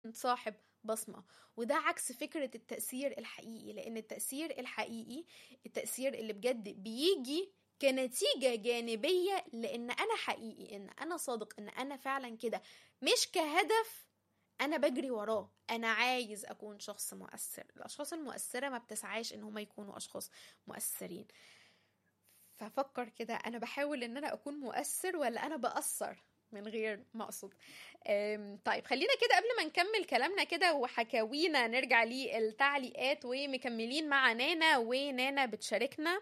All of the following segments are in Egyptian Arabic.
صاحب بصمة وده عكس فكرة التأثير الحقيقي لأن التأثير الحقيقي التأثير اللي بجد بيجي كنتيجة جانبية لأن أنا حقيقي إن أنا صادق إن أنا فعلا كده مش كهدف أنا بجري وراه أنا عايز أكون شخص مؤثر الأشخاص المؤثرة ما بتسعاش إن هم يكونوا أشخاص مؤثرين ففكر كده أنا بحاول إن أنا أكون مؤثر ولا أنا بأثر من غير ما اقصد طيب خلينا كده قبل ما نكمل كلامنا كده وحكاوينا نرجع للتعليقات ومكملين مع نانا ونانا بتشاركنا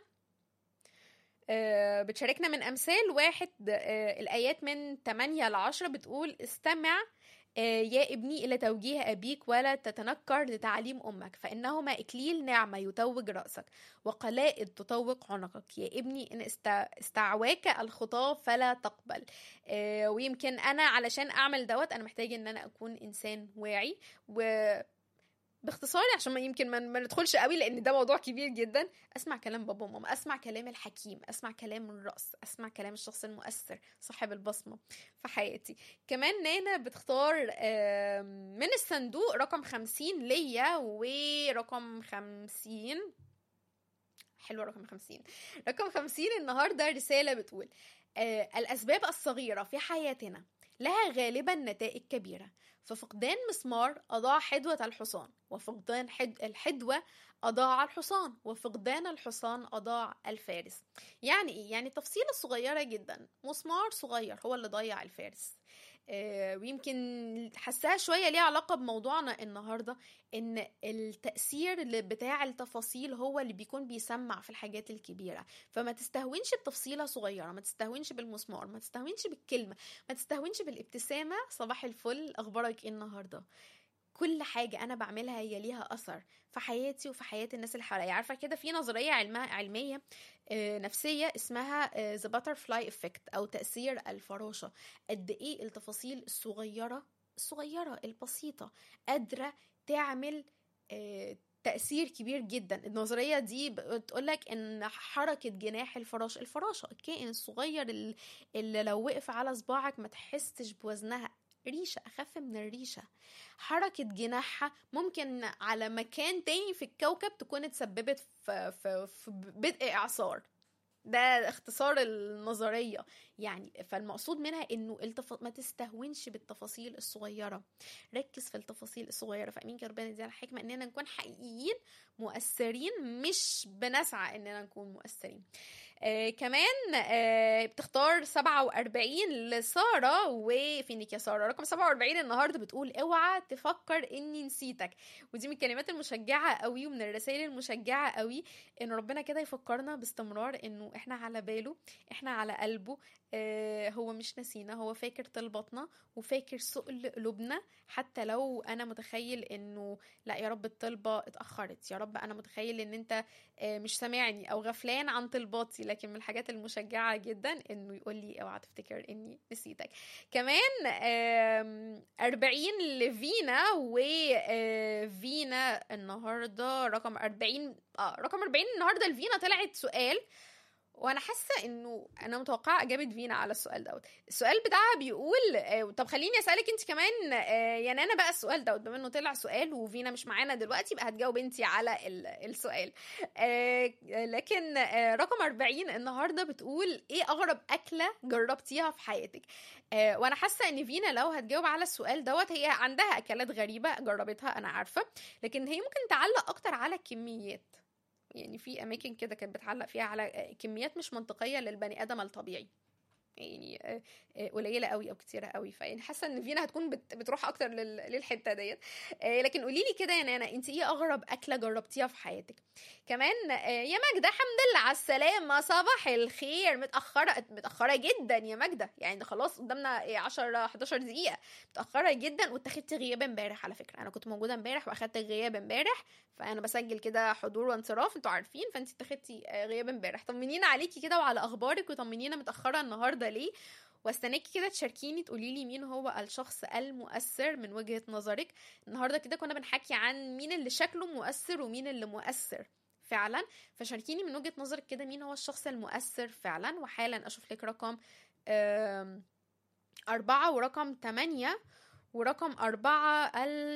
بتشاركنا من امثال واحد الايات من 8 ل 10 بتقول استمع يا ابني إلى توجيه أبيك ولا تتنكر لتعليم أمك فإنهما إكليل نعمة يتوج رأسك وقلائد تطوق عنقك يا ابني إن استعواك الخطاب فلا تقبل ويمكن أنا علشان أعمل دوت أنا محتاج إن أنا أكون إنسان واعي و باختصار عشان ما يمكن ما, ما ندخلش قوي لان ده موضوع كبير جدا اسمع كلام بابا وماما اسمع كلام الحكيم اسمع كلام الراس اسمع كلام الشخص المؤثر صاحب البصمه في حياتي كمان نانا بتختار من الصندوق رقم خمسين ليا ورقم خمسين حلوة رقم خمسين رقم خمسين النهاردة رسالة بتقول الأسباب الصغيرة في حياتنا لها غالبا نتائج كبيرة ففقدان مسمار أضاع حدوة الحصان وفقدان حد الحدوة أضاع الحصان وفقدان الحصان أضاع الفارس يعني إيه؟ يعني تفصيلة صغيرة جدا مسمار صغير هو اللي ضيع الفارس آه ويمكن حسها شوية ليها علاقة بموضوعنا النهاردة إن التأثير بتاع التفاصيل هو اللي بيكون بيسمع في الحاجات الكبيرة فما تستهونش بتفصيلة صغيرة ما تستهونش بالمسمار ما تستهونش بالكلمة ما تستهونش بالابتسامة صباح الفل أخبارك إيه النهاردة كل حاجة أنا بعملها هي ليها أثر في حياتي وفي حياة الناس اللي حواليا عارفة كده في نظرية علمها علمية نفسية اسمها The Butterfly Effect أو تأثير الفراشة قد إيه التفاصيل الصغيرة الصغيرة البسيطة قادرة تعمل تأثير كبير جدا النظرية دي بتقولك ان حركة جناح الفراش الفراشة الكائن الصغير اللي لو وقف على صباعك ما تحسش بوزنها ريشة أخف من الريشة حركة جناحها ممكن على مكان تاني في الكوكب تكون اتسببت في, في, في بدء إعصار ده اختصار النظرية يعني فالمقصود منها انه التف... ما تستهونش بالتفاصيل الصغيرة ركز في التفاصيل الصغيرة فأمين ربنا يدينا الحكمة اننا نكون حقيقيين مؤثرين مش بنسعى اننا نكون مؤثرين آه كمان آه بتختار 47 لسارة وفينك يا سارة رقم 47 النهاردة بتقول اوعى تفكر اني نسيتك ودي من الكلمات المشجعة قوي ومن الرسائل المشجعة قوي ان ربنا كده يفكرنا باستمرار انه احنا على باله احنا على قلبه آه هو مش نسينا هو فاكر طلباتنا وفاكر سؤل قلوبنا حتى لو انا متخيل انه لا يا رب الطلبة اتأخرت يا رب انا متخيل ان انت آه مش سامعني او غفلان عن طلباتي لكن من الحاجات المشجعة جدا انه يقول لي اوعى تفتكر اني نسيتك كمان آه 40 لفينا وفينا النهارده رقم 40 اه رقم 40 النهارده لفينا طلعت سؤال وانا حاسه انه انا متوقعه اجابه فينا على السؤال دوت السؤال بتاعها بيقول آه طب خليني اسالك انت كمان آه يا نانا بقى السؤال دوت بما انه طلع سؤال وفينا مش معانا دلوقتي يبقى هتجاوب انت على السؤال آه لكن آه رقم 40 النهارده بتقول ايه اغرب اكله جربتيها في حياتك آه وانا حاسه ان فينا لو هتجاوب على السؤال دوت هي عندها اكلات غريبه جربتها انا عارفه لكن هي ممكن تعلق اكتر على الكميات يعني في اماكن كده كانت بتعلق فيها على كميات مش منطقيه للبني ادم الطبيعي يعني قليله قوي او كتيره قوي فيعني حاسه ان فينا هتكون بتروح اكتر للحته ديت لكن قولي لي كده يا نانا انت ايه اغرب اكله جربتيها في حياتك كمان يا ماجده حمد لله على السلامه صباح الخير متاخره متاخره جدا يا ماجده يعني خلاص قدامنا 10 11 دقيقه متاخره جدا واتخدت غياب امبارح على فكره انا كنت موجوده امبارح واخدت غياب امبارح فانا بسجل كده حضور وانصراف انتوا عارفين فانت اتخدتي غياب امبارح طمنينا عليكي كده وعلى اخبارك وطمنينا متاخره النهارده ليه واستناكي كده تشاركيني تقولي لي مين هو الشخص المؤثر من وجهة نظرك النهارده كده كنا بنحكي عن مين اللي شكله مؤثر ومين اللي مؤثر فعلا فشاركيني من وجهة نظرك كده مين هو الشخص المؤثر فعلا وحالا اشوف لك رقم أربعة ورقم تمانية ورقم أربعة